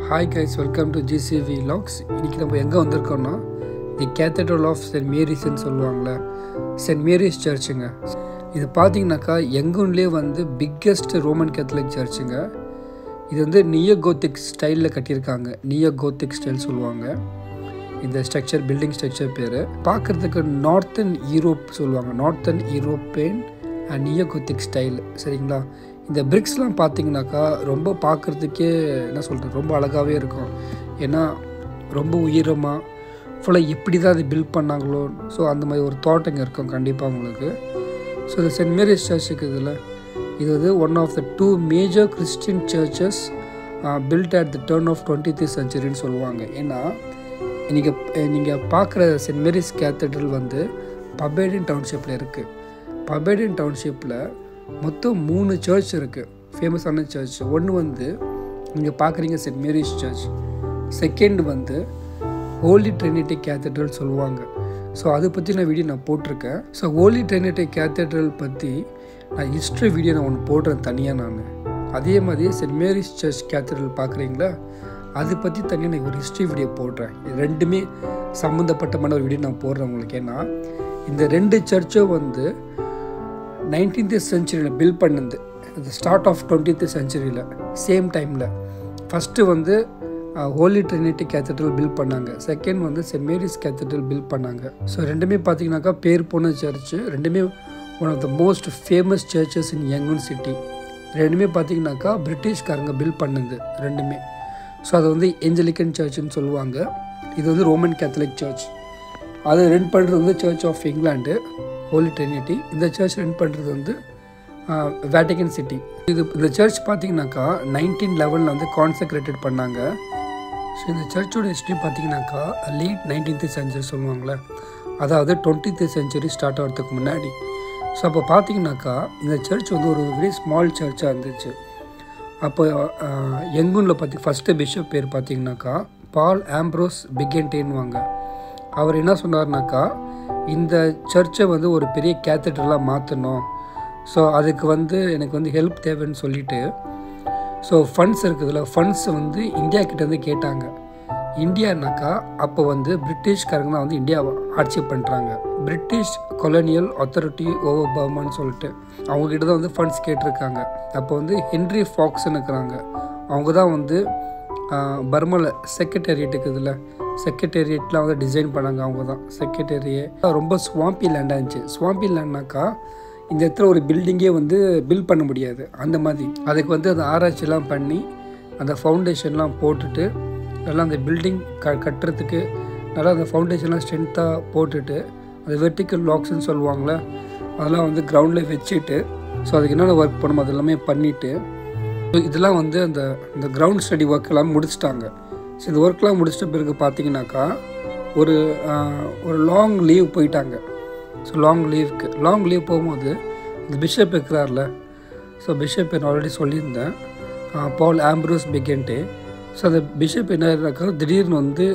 Hi guys welcome to GCV logs இன்றைக்கி நம்ம எங்கே வந்திருக்கோம்னா தி கேத்தட்ரல் ஆஃப் சென்ட் மேரிஸ்ன்னு சொல்லுவாங்கள்ல சென்ட் மேரிஸ் சர்ச்சுங்க இது பார்த்தீங்கன்னாக்கா எங்கூன்லேயே வந்து பிக்கெஸ்ட் ரோமன் கேத்தலிக் சர்ச்சுங்க இது வந்து நியோ கோத்திக் ஸ்டைலில் கட்டியிருக்காங்க நியோ கோத்திக் ஸ்டைல் சொல்லுவாங்க இந்த ஸ்ட்ரக்சர் பில்டிங் ஸ்ட்ரக்சர் பேர் பார்க்குறதுக்கு நார்த்தன் யூரோப் சொல்லுவாங்க northern European neo gothic style சரிங்களா இந்த பிரிக்ஸ்லாம் பார்த்தீங்கன்னாக்கா ரொம்ப பார்க்குறதுக்கே என்ன சொல்கிறது ரொம்ப அழகாகவே இருக்கும் ஏன்னா ரொம்ப உயரமாக ஃபுல்லாக எப்படி தான் அது பில்ட் பண்ணாங்களோ ஸோ அந்த மாதிரி ஒரு தாட் இங்கே இருக்கும் கண்டிப்பாக உங்களுக்கு ஸோ இந்த சென்ட் மேரிஸ் சர்ச் இருக்குதுல்ல இது வந்து one of the two major Christian churches built at the turn of twenty three சென்ச்சுரின்னு சொல்லுவாங்க ஏன்னா நீங்கள் நீங்கள் பார்க்குற சென்ட் மேரிஸ் கேத்தட்ரல் வந்து பபேடின் டவுன்ஷிப்பில் இருக்குது பபேடின் டவுன்ஷிப்பில் மொத்தம் மூணு சர்ச் இருக்குது ஃபேமஸான சர்ச் ஒன்று வந்து நீங்கள் பார்க்குறீங்க சென்ட் மேரிஸ் சர்ச் செகண்ட் வந்து ஹோலி ட்ரினிட்டி கேத்தட்ரல் சொல்லுவாங்க ஸோ அதை பற்றி நான் வீடியோ நான் போட்டிருக்கேன் ஸோ ஹோலி ட்ரினிட்டி கேத்தட்ரல் பற்றி நான் ஹிஸ்ட்ரி வீடியோ நான் ஒன்று போடுறேன் தனியாக நான் அதே மாதிரி சென்ட் மேரிஸ் சர்ச் கேத்தட்ரல் பார்க்குறீங்களா அதை பற்றி தனியாக நான் ஒரு ஹிஸ்ட்ரி வீடியோ போடுறேன் இது ரெண்டுமே சம்மந்தப்பட்டமான ஒரு வீடியோ நான் போடுறேன் உங்களுக்கு ஏன்னா இந்த ரெண்டு சர்ச்சும் வந்து நைன்டீன்த் செஞ்சுரியில் பில்ட் பண்ணது இது ஸ்டார்ட் ஆஃப் டுவெண்ட்டீத் செஞ்சுரியில் சேம் டைமில் ஃபஸ்ட்டு வந்து ஹோலி ட்ரினிட்டி கேத்தட்ரல் பில்ட் பண்ணாங்க செகண்ட் வந்து சென்ட் மேரிஸ் கேத்தட்ரல் பில்ட் பண்ணாங்க ஸோ ரெண்டுமே பார்த்தீங்கன்னாக்கா பேர் போன சர்ச்சு ரெண்டுமே one of the most famous churches in Yangon city ரெண்டுமே பார்த்தீங்கன்னாக்கா பிரிட்டிஷ்காரங்க பில்ட் பண்ணது ரெண்டுமே ஸோ அது வந்து ஏஞ்சலிக்கன் சர்ச்சுன்னு சொல்லுவாங்க இது வந்து ரோமன் கேத்தலிக் சர்ச் அது ரன் பண்ணுறது வந்து church of England Holy Trinity இந்த சர்ச் ரன் பண்ணுறது வந்து வேட்டிகன் சிட்டி இது இந்த சர்ச் பார்த்தீங்கன்னாக்கா நைன்டீன் லெவனில் வந்து கான்சக்ரேட்டட் பண்ணாங்க ஸோ இந்த சர்ச்சோட ஹிஸ்ட்ரி பார்த்தீங்கன்னாக்கா லேட் நைன்டீன்த் செஞ்சுரி சொல்லுவாங்களே அதாவது டுவெண்ட்டித் செஞ்சுரி ஸ்டார்ட் ஆகிறதுக்கு முன்னாடி ஸோ அப்போ பார்த்தீங்கன்னாக்கா இந்த சர்ச் வந்து ஒரு வெரி ஸ்மால் சர்ச்சாக இருந்துச்சு அப்போ எங்கூனில் பார்த்தி ஃபஸ்ட்டு பிஷப் பேர் பார்த்தீங்கன்னாக்கா பால் ஆம்ப்ரோஸ் பிகென்டேன்வாங்க அவர் என்ன சொன்னார்னாக்கா இந்த சர்ச்சை வந்து ஒரு பெரிய கேத்தட்ரலாக மாற்றணும் ஸோ அதுக்கு வந்து எனக்கு வந்து ஹெல்ப் தேவைன்னு சொல்லிட்டு ஸோ ஃபண்ட்ஸ் இருக்குதுல்ல ஃபண்ட்ஸ் வந்து இந்தியா கிட்டேருந்து கேட்டாங்க இந்தியானாக்கா அப்போ வந்து பிரிட்டிஷ்காரங்க தான் வந்து இந்தியாவை ஆட்சி பண்ணுறாங்க பிரிட்டிஷ் கொலோனியல் அத்தாரிட்டி ஓவர் பர்மான்னு சொல்லிட்டு அவங்கக்கிட்ட தான் வந்து ஃபண்ட்ஸ் கேட்டிருக்காங்க அப்போ வந்து ஹென்ரி ஃபாக்ஸ்ன்னு இருக்கிறாங்க அவங்க தான் வந்து பர்மாவில் செக்ரட்டேரியட் இருக்குதுல்ல செக்ரட்டேரியட்லாம் வந்து டிசைன் பண்ணாங்க அவங்க தான் செக்ரட்டேரியே ரொம்ப ஸ்வாம்பி லேண்டாக இருந்துச்சு ஸ்வாம்பி லேண்ட்னாக்கா இந்த இடத்துல ஒரு பில்டிங்கே வந்து பில்ட் பண்ண முடியாது அந்த மாதிரி அதுக்கு வந்து அந்த ஆராய்ச்சிலாம் பண்ணி அந்த ஃபவுண்டேஷன்லாம் போட்டுட்டு நல்லா அந்த பில்டிங் க கட்டுறதுக்கு நல்லா அந்த ஃபவுண்டேஷன்லாம் ஸ்ட்ரென்த்தாக போட்டுட்டு அந்த வெர்டிக்கல் லாக்ஸ்ன்னு சொல்லுவாங்களே அதெல்லாம் வந்து கிரவுண்டில் வச்சுட்டு ஸோ அதுக்கு என்னென்ன ஒர்க் பண்ணணும் அது எல்லாமே பண்ணிவிட்டு இதெல்லாம் வந்து அந்த இந்த கிரவுண்ட் ஸ்டடி ஒர்க் எல்லாம் முடிச்சிட்டாங்க ஸோ இந்த ஒர்க்லாம் முடிச்சிட்ட பிறகு பார்த்தீங்கன்னாக்கா ஒரு ஒரு லாங் லீவ் போயிட்டாங்க ஸோ லாங் லீவுக்கு லாங் லீவ் போகும்போது இந்த பிஷப் இருக்கிறார்ல ஸோ பிஷப் நான் ஆல்ரெடி சொல்லியிருந்தேன் பால் ஆம்ப்ரோஸ் பிகென்டே ஸோ அந்த பிஷப் என்ன இருக்காரு திடீர்னு வந்து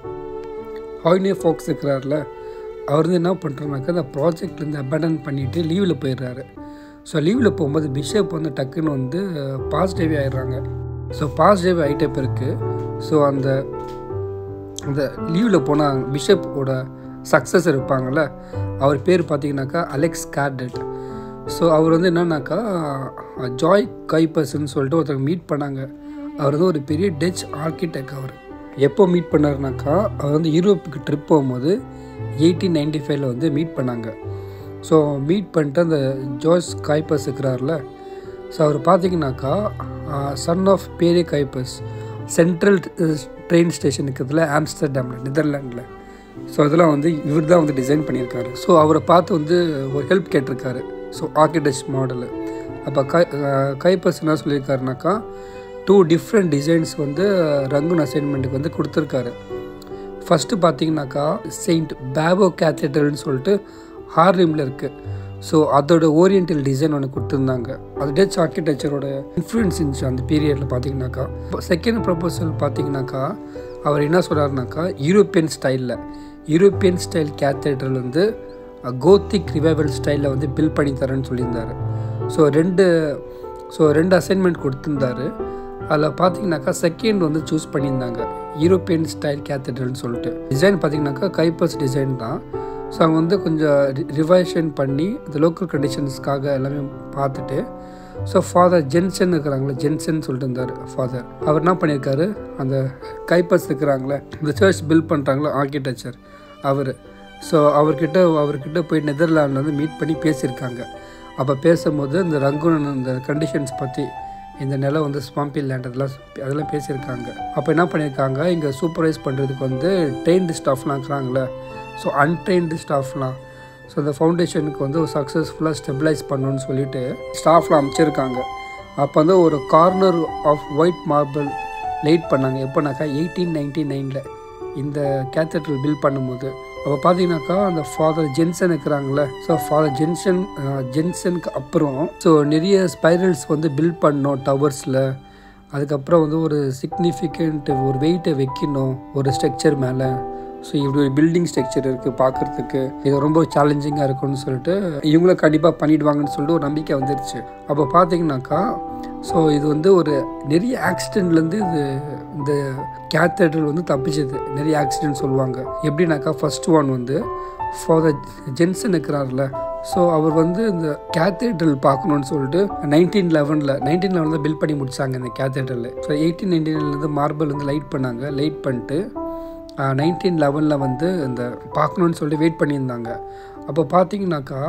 ஹாய்னே ஃபாக்ஸ் இருக்கிறார்ல அவர் வந்து என்ன பண்ணுறாருனாக்கா அந்த ப்ராஜெக்ட்லேருந்து அபேண்டன் பண்ணிவிட்டு லீவில் போயிடுறாரு ஸோ லீவில் போகும்போது பிஷப் வந்து டக்குன்னு வந்து பாசிட்டிவே ஆயிடுறாங்க ஸோ பாசிட்டிவ் ஆகிட்ட பிறகு ஸோ அந்த அந்த லீவில் போனால் பிஷப்போட சக்ஸஸ் இருப்பாங்கள்ல அவர் பேர் பார்த்தீங்கன்னாக்கா அலெக்ஸ் கார்டட் ஸோ அவர் வந்து என்னன்னாக்கா ஜாய் கைப்பர்ஸ்ன்னு சொல்லிட்டு ஒருத்தர் மீட் பண்ணாங்க அவர் வந்து ஒரு பெரிய டச் ஆர்கிடெக்ட் அவர் எப்போ மீட் பண்ணாருனாக்கா அவர் வந்து யூரோப்புக்கு ட்ரிப் போகும்போது எயிட்டீன் நைன்டி ஃபைவ்ல வந்து மீட் பண்ணாங்க ஸோ மீட் பண்ணிட்டு அந்த ஜாய்ஸ் காய்பர்ஸ் இருக்கிறார்ல ஸோ அவர் பார்த்தீங்கன்னாக்கா சன் ஆஃப் பேரே காய்பர்ஸ் சென்ட்ரல் ட்ரெயின் ஸ்டேஷன் இருக்கிறதுல ஆம்ஸ்டர்டாமில் நெதர்லாண்டில் ஸோ அதெல்லாம் வந்து இவர் தான் வந்து டிசைன் பண்ணியிருக்காரு ஸோ அவரை பார்த்து வந்து ஒரு ஹெல்ப் கேட்டிருக்காரு ஸோ ஆர்கிடெக்ட் மாடலு அப்போ கை கைப்பர்ஸ் என்ன சொல்லியிருக்காருனாக்கா டூ டிஃப்ரெண்ட் டிசைன்ஸ் வந்து ரங்குன் அசைன்மெண்ட்டுக்கு வந்து கொடுத்துருக்காரு ஃபஸ்ட்டு பார்த்தீங்கன்னாக்கா செயின்ட் பேபோ கேத்தட்ரல்னு சொல்லிட்டு ஹார்லிமில் இருக்குது ஸோ அதோட ஓரியன்டல் டிசைன் ஒன்று கொடுத்துருந்தாங்க அது டச் ஆர்கிடெக்சரோட இன்ஃப்ளூயன்ஸ் இருந்துச்சு அந்த பீரியடில் பார்த்தீங்கன்னாக்கா செகண்ட் ப்ரப்போசல் பார்த்தீங்கன்னாக்கா அவர் என்ன சொல்கிறாருனாக்கா யூரோப்பியன் ஸ்டைலில் யூரோப்பியன் ஸ்டைல் கேத்தட்ரல் வந்து கோத்திக் ரிவைவல் ஸ்டைலில் வந்து பில் பண்ணி தரேன்னு சொல்லியிருந்தாரு ஸோ ரெண்டு ஸோ ரெண்டு அசைன்மெண்ட் கொடுத்துருந்தாரு அதில் பார்த்தீங்கன்னாக்கா செகண்ட் வந்து சூஸ் பண்ணியிருந்தாங்க யூரோப்பியன் ஸ்டைல் கேத்தட்ரல்னு சொல்லிட்டு டிசைன் பார்த்தீங்கன்னாக்கா கைப்பர்ஸ் டிசைன் தான் ஸோ அவங்க வந்து கொஞ்சம் ரிவைஷன் பண்ணி இந்த லோக்கல் கண்டிஷன்ஸ்க்காக எல்லாமே பார்த்துட்டு ஸோ ஃபாதர் ஜென்சன் இருக்கிறாங்களே ஜென்சன் சொல்லிட்டு இருந்தார் ஃபாதர் அவர் என்ன பண்ணியிருக்காரு அந்த கைப்பர்ஸ் இருக்கிறாங்களே இந்த சர்ச் பில்ட் பண்ணுறாங்களே ஆர்கிடெக்சர் அவர் ஸோ அவர்கிட்ட அவர்கிட்ட போய் நெதர்லாண்டில் வந்து மீட் பண்ணி பேசியிருக்காங்க அப்போ பேசும்போது இந்த ரங்குன் இந்த கண்டிஷன்ஸ் பற்றி இந்த நிலம் வந்து ஸ்வாம்பி லேண்ட் அதெல்லாம் அதெல்லாம் பேசியிருக்காங்க அப்போ என்ன பண்ணியிருக்காங்க இங்கே சூப்பர்வைஸ் பண்ணுறதுக்கு வந்து ட்ரெயின்டு ஸ்டாஃப்லாம் இருக்கிறாங்களே ஸோ அன்ட்ரெயின்டு ஸ்டாஃப்லாம் ஸோ இந்த ஃபவுண்டேஷனுக்கு வந்து ஒரு சக்ஸஸ்ஃபுல்லாக ஸ்டெபிளைஸ் பண்ணணும்னு சொல்லிட்டு ஸ்டாஃப்லாம் அமைச்சிருக்காங்க அப்போ வந்து ஒரு corner of white marble laid பண்ணாங்க எப்போனாக்கா எயிட்டீன் நைன்டி நைனில் இந்த கேத்தட்ரல் பில்ட் பண்ணும்போது அப்போ பார்த்தீங்கன்னாக்கா அந்த ஃபாதர் ஜென்சன் இருக்கிறாங்களே ஸோ ஃபாதர் ஜென்சன் ஜென்சனுக்கு அப்புறம் ஸோ நிறைய ஸ்பைரல்ஸ் வந்து பில்ட் பண்ணோம் டவர்ஸில் அதுக்கப்புறம் வந்து ஒரு சிக்னிஃபிகண்ட் ஒரு வெயிட்டை வைக்கணும் ஒரு ஸ்ட்ரக்சர் மேலே ஸோ இப்படி ஒரு பில்டிங் ஸ்ட்ரக்சர் இருக்குது பார்க்குறதுக்கு இது ரொம்ப சேலஞ்சிங்காக இருக்கும்னு சொல்லிட்டு இவங்களும் கண்டிப்பாக பண்ணிடுவாங்கன்னு சொல்லிட்டு ஒரு நம்பிக்கை வந்துருச்சு அப்போ பார்த்தீங்கன்னாக்கா ஸோ இது வந்து ஒரு நிறைய ஆக்சிடெண்ட்லேருந்து இது இந்த கேத்தட்ரல் வந்து தப்பிச்சது நிறைய ஆக்சிடென்ட் சொல்லுவாங்க எப்படின்னாக்கா ஃபர்ஸ்ட் ஒன் வந்து ஃபாதர் ஜென்சன் இருக்கிறார்ல ஸோ அவர் வந்து இந்த கேத்தேட்ரல் பார்க்கணுன்னு சொல்லிட்டு நைன்டீன் லெவனில் நைன்டீன் லெவனில் பில்ட் பண்ணி முடிச்சாங்க இந்த கேத்தேட்ரல் ஸோ எயிட்டீன் நைன்டீன்லேருந்து மார்பிள் வந்து லைட் பண்ணாங்க லைட் பண்ணிட்டு நைன்டீன் லெவனில் வந்து இந்த பார்க்கணுன்னு சொல்லிட்டு வெயிட் பண்ணியிருந்தாங்க அப்போ பார்த்தீங்கன்னாக்கா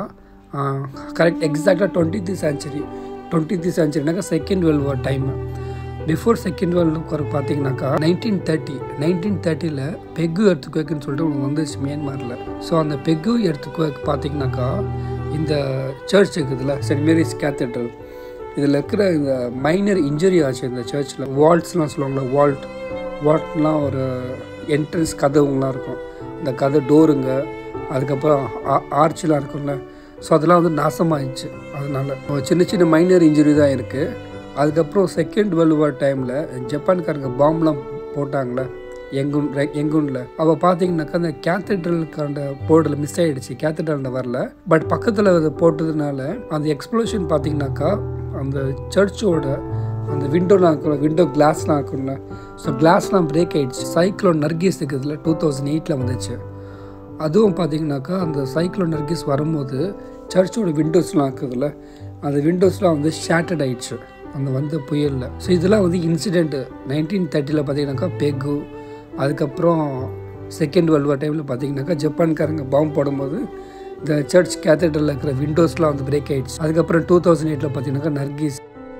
கரெக்ட் எக்ஸாக்டாக டுவெண்ட்டி சென்ச்சுரி டுவெண்ட்டி சென்ச்சுரினாக்கா second world war time before second world war பார்த்தீங்கன்னாக்கா நைன்டீன் தேர்ட்டி நைன்டீன் தேர்ட்டியில் பெகு எர்த்துக்குவேக்குன்னு சொல்லிட்டு ஒன்று வந்துச்சு மியான்மரில் ஸோ அந்த பெகு எர்த்துக்குவேக் பார்த்தீங்கன்னாக்கா இந்த சர்ச் இருக்குதுல்ல சென்ட் மேரிஸ் கேத்தட்ரல் இதில் இருக்கிற இந்த மைனர் இன்ஜுரி ஆச்சு இந்த சர்ச்சில் வால்ட்ஸ்லாம் சொல்லுவாங்களே வால்ட் வால்ட்லாம் ஒரு என்ட்ரன்ஸ் கதவுங்களாம் இருக்கும் இந்த கதை டோருங்க அதுக்கப்புறம் ஆர்ச்செலாம் இருக்கும்ல ஸோ அதெல்லாம் வந்து நாசமாயிடுச்சு அதனால சின்ன சின்ன மைனர் இன்ஜுரி தான் இருக்குது அதுக்கப்புறம் செகண்ட் வேர்ல்டு வார் டைமில் ஜப்பான்காரங்க பாம்லாம் போட்டாங்களே எங்குன் எங்குன்ல அவள் பார்த்தீங்கன்னாக்கா அந்த கேத்தட்ரலுக்கான போர்டில் மிஸ் ஆகிடுச்சு கேத்தட்ரலில் வரல பட் பக்கத்தில் அதை போட்டதுனால அந்த எக்ஸ்ப்ளோஷன் பார்த்தீங்கன்னாக்கா அந்த சர்ச்சோட அந்த விண்டோலாம் இருக்கும்ல விண்டோ கிளாஸ்லாம் இருக்கும்ல ஸோ கிளாஸ்லாம் பிரேக் ஆகிடுச்சு சைக்ளோன் நர்கீஸ் இருக்குதுல டூ தௌசண்ட் எயிட்டில் வந்துச்சு அதுவும் பார்த்தீங்கன்னாக்கா அந்த சைக்ளோன் நர்கீஸ் வரும்போது சர்ச்சோட விண்டோஸ்லாம் இருக்குதுல்ல அந்த விண்டோஸ்லாம் வந்து ஷேட்டட் ஆயிடுச்சு அந்த வந்த புயலில் ஸோ இதெல்லாம் வந்து இன்சிடெண்ட்டு நைன்டீன் தேர்ட்டியில் பார்த்தீங்கன்னாக்கா பெகு அதுக்கப்புறம் செகண்ட் வேர்ல்டு வார் டைமில் பார்த்தீங்கன்னாக்கா ஜப்பான்காரங்க பாம்பு போடும்போது இந்த சர்ச் கேத்தட்ரலில் இருக்கிற விண்டோஸ்லாம் வந்து பிரேக் ஆகிடுச்சு அதுக்கப்புறம் டூ தௌசண்ட் எயிட்டில் பார்த்தீங்கன்னாக்கா நர்கீஸ்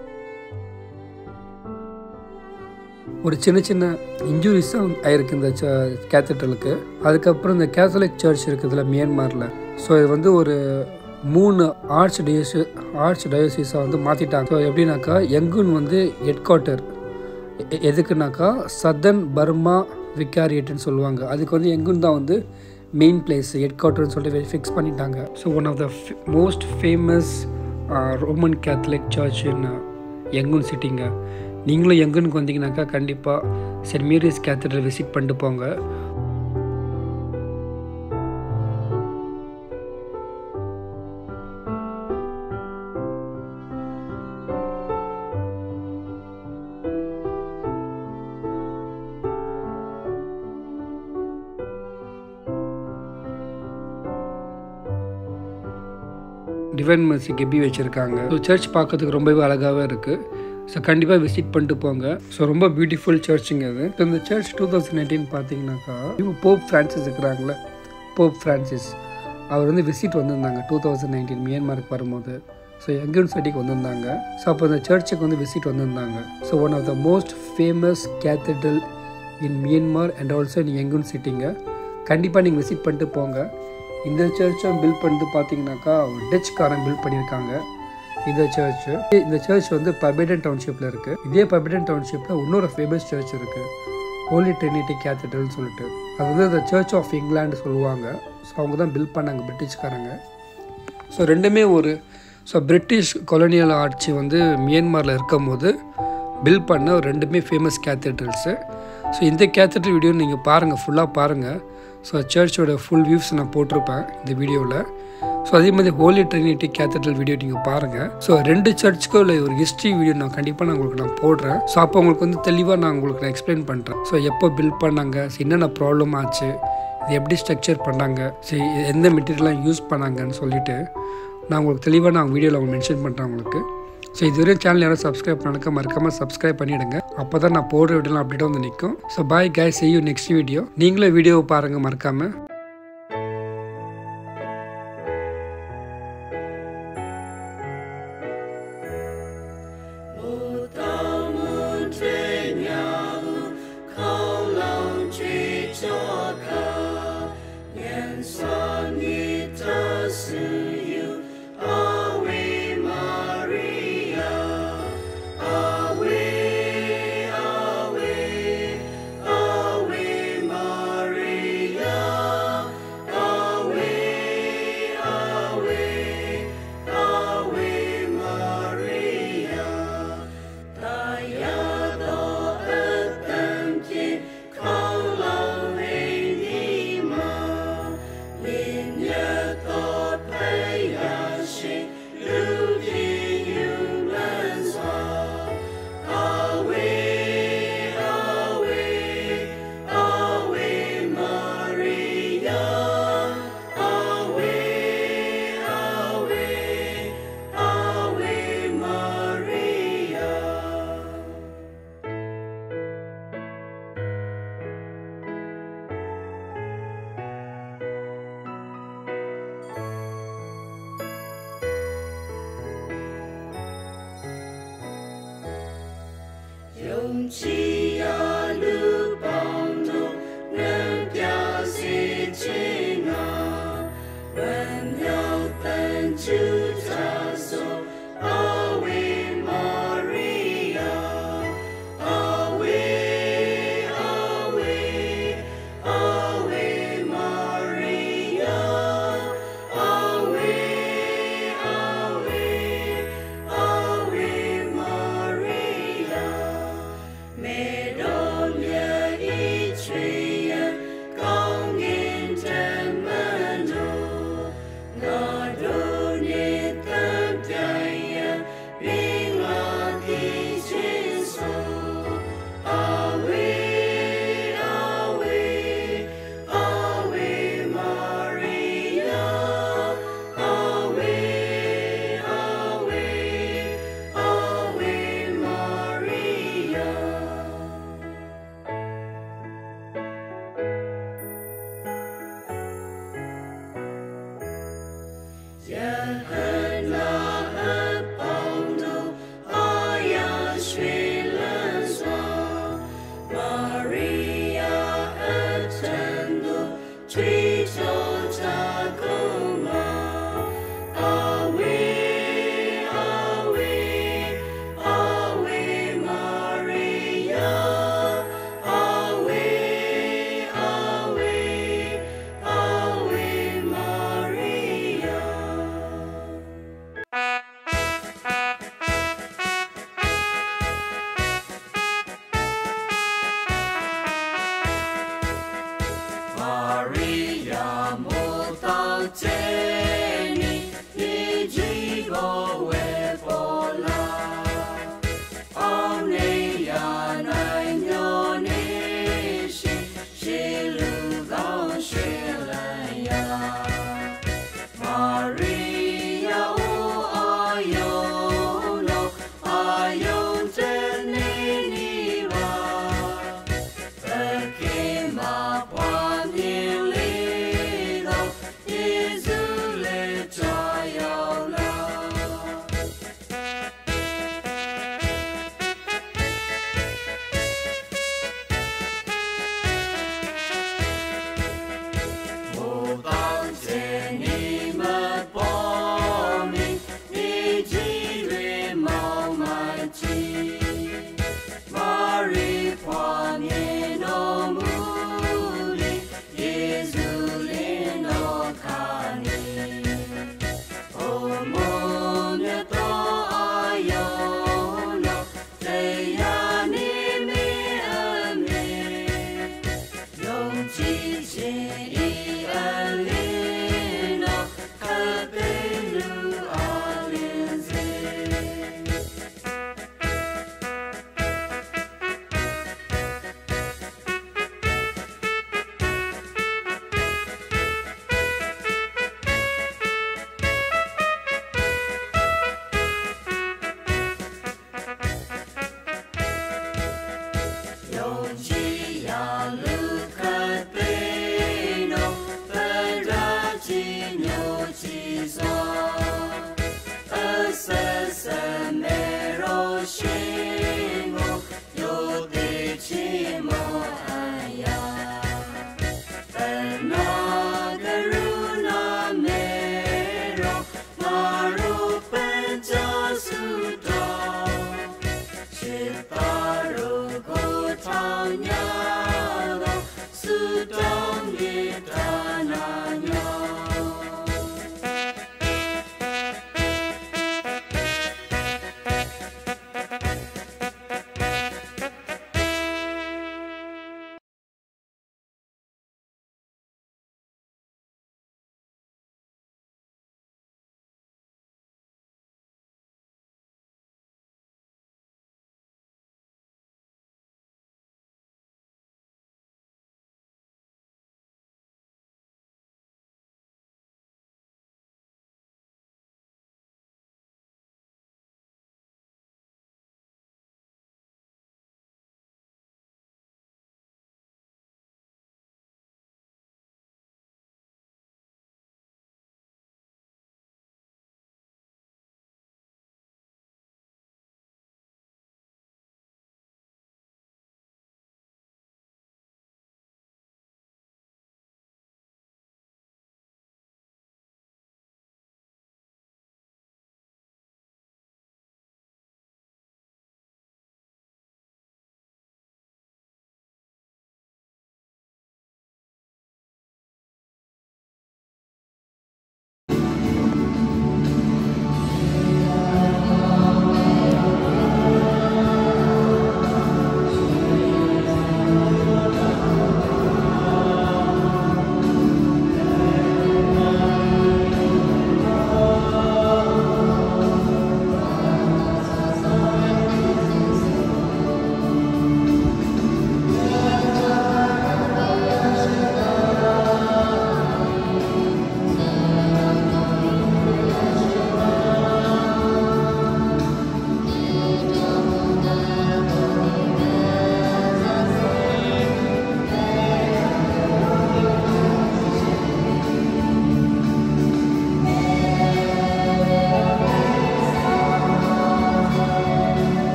ஒரு சின்ன சின்ன இன்ஜுரிஸ் தான் ஆயிருக்கு இந்த கேத்தட்ரலுக்கு அதுக்கப்புறம் இந்த கேத்தலிக் சர்ச் இருக்குதுல மியான்மரில் ஸோ இது வந்து ஒரு மூணு ஆர்ச் டயசி ஆர்ச் டயோசிஸாக வந்து மாற்றிட்டாங்க ஸோ எப்படின்னாக்கா எங்குன் வந்து ஹெட் குவார்ட்டர் எதுக்குனாக்கா சதர்ன் பர்மா விக்காரியேட்டுன்னு சொல்லுவாங்க அதுக்கு வந்து எங்குன் தான் வந்து மெயின் பிளேஸ் ஹெட் குவார்ட்டர்னு சொல்லிட்டு ஃபிக்ஸ் பண்ணிட்டாங்க so one of the most famous Roman Catholic church in Yangon சிட்டிங்க நீங்களும் எங்குனுக்கு வந்தீங்கன்னாக்கா கண்டிப்பாக சென்ட் மேரிஸ் கேத்தட்ரல் விசிட் பண்ணிட்டு போங்க டிவைன் மர்சி கெப்பி வச்சுருக்காங்க ஸோ சர்ச் பார்க்கறதுக்கு ரொம்பவே அழகாகவே இருக்குது ஸோ கண்டிப்பாக விசிட் பண்ணிட்டு போங்க ஸோ ரொம்ப பியூட்டிஃபுல் சர்ச்சுங்க அது ஸோ இந்த சர்ச் டூ தௌசண்ட் எயிட்டீன் பார்த்தீங்கன்னாக்கா இவங்க போப் ஃப்ரான்சிஸ் இருக்கிறாங்களே போப் ஃப்ரான்சிஸ் அவர் வந்து விசிட் வந்திருந்தாங்க டூ தௌசண்ட் நைன்டீன் மியான்மருக்கு வரும்போது ஸோ எங்கன் சிட்டிக்கு வந்திருந்தாங்க ஸோ அப்போ இந்த சர்ச்சுக்கு வந்து விசிட் வந்திருந்தாங்க so one of the most famous cathedral in Myanmar and also in Yangon சிட்டிங்க கண்டிப்பாக நீங்கள் விசிட் பண்ணிட்டு போங்க இந்த சர்ச்சும் பில்ட் பண்ணிட்டு பார்த்தீங்கன்னாக்கா டச்சுக்காரன் பில்ட் பண்ணியிருக்காங்க இந்த சர்ச்சு இந்த சர்ச் வந்து பபிடன் டவுன்ஷிப்பில் இருக்குது இதே பபிடன் டவுன்ஷிப்பில் இன்னொரு ஃபேமஸ் சர்ச் இருக்குது ஹோலி ட்ரினிட்டி கேத்தட்ரல்னு சொல்லிட்டு அது வந்து இந்த சர்ச் ஆஃப் இங்கிலாந்து சொல்லுவாங்க ஸோ அவங்க தான் பில்ட் பண்ணாங்க பிரிட்டிஷ்காரங்க ஸோ ரெண்டுமே ஒரு ஸோ பிரிட்டிஷ் கொலோனியல் ஆட்சி வந்து மியான்மரில் இருக்கும் போது பில்ட் பண்ண ரெண்டுமே ஃபேமஸ் கேத்தட்ரல்ஸு ஸோ இந்த கேத்தட்ரல் வீடியோ நீங்கள் பாருங்கள் ஃபுல்லாக பாருங்கள் ஸோ சர்ச்சோட ஃபுல் வியூஸ் நான் போட்டிருப்பேன் இந்த வீடியோவில் ஸோ அதே மாதிரி ஹோலி ட்ரினிட்டி கேத்தட்ரல் வீடியோ நீங்கள் பாருங்கள் ஸோ ரெண்டு சர்ச்சுக்கும் உள்ள ஒரு ஹிஸ்ட்ரி வீடியோ நான் கண்டிப்பாக நான் உங்களுக்கு நான் போடுறேன் ஸோ அப்போ உங்களுக்கு வந்து தெளிவாக நான் உங்களுக்கு நான் எக்ஸ்பிளைன் பண்ணுறேன் ஸோ எப்போ பில்ட் பண்ணாங்க so என்னென்ன ப்ராப்ளம் ஆச்சு இது எப்படி ஸ்ட்ரக்சர் பண்ணாங்க சரி எந்த மெட்டீரியல்லாம் யூஸ் பண்ணாங்கன்னு சொல்லிட்டு நான் உங்களுக்கு தெளிவாக நான் வீடியோவில் அவங்க மென்ஷன் பண்ணுறேன் உங்களுக்கு ஸோ இதுவரையும் சேனல் யாரும் சப்ஸ்கிரைப் பண்ணாக்க மறக்காமல் சப்ஸ்கிரைப் பண்ணிவிடுங்க அப்போ தான் நான் போடுற வீடியோலாம் அப்டேட் வந்து நிற்கும் so bye guys see you next video நீங்களும் வீடியோவை பாருங்கள் மறக்காமல் Maria.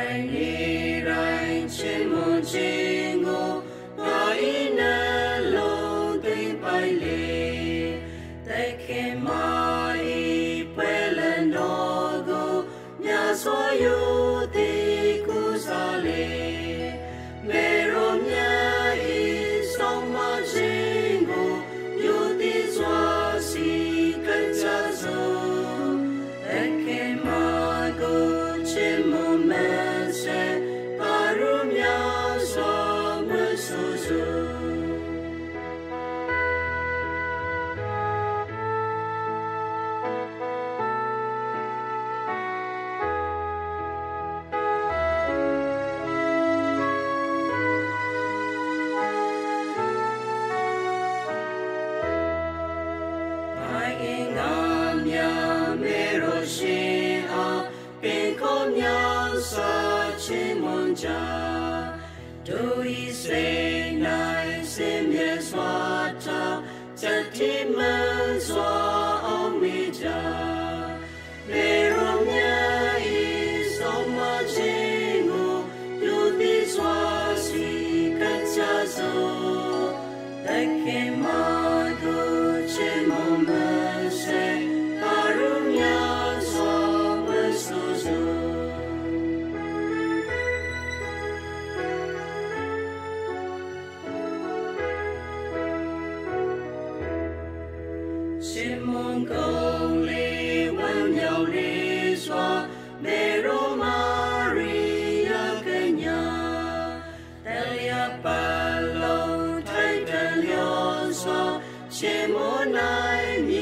တိုင်းနေတိုင်းချင်မွန်ခြင်းကိုငါဤနှလုံးသိမ့်ပိုက်လေတခင်မာဤပွဲလန်တော်ကိုမြတ်စွာယုသည်ကုစားလေမေရောမြတ်ဤဆောင်မခြင်းကိုယုသည်စွာစီကံကြစို့တခင်မာကိုချင်မမဆန်ပါရမြတ်စွာမဆူဆူ I in amya mero shi a pin ko mya sa chi mon ja do i se nai se mye swa ta cha ti man swa o mi ja mero mya i so ma chi ngo yu ti swa si ka cha so တခင်မာတို့ချေမမဆေပါရုမြတ်စွာဝဆူဆူရှင်မုန်ကုန်လေးဝမ်းမြောက်လေးစွာမေရိုမာရီယာကညာ Delia palong tai delio so che mo nai mi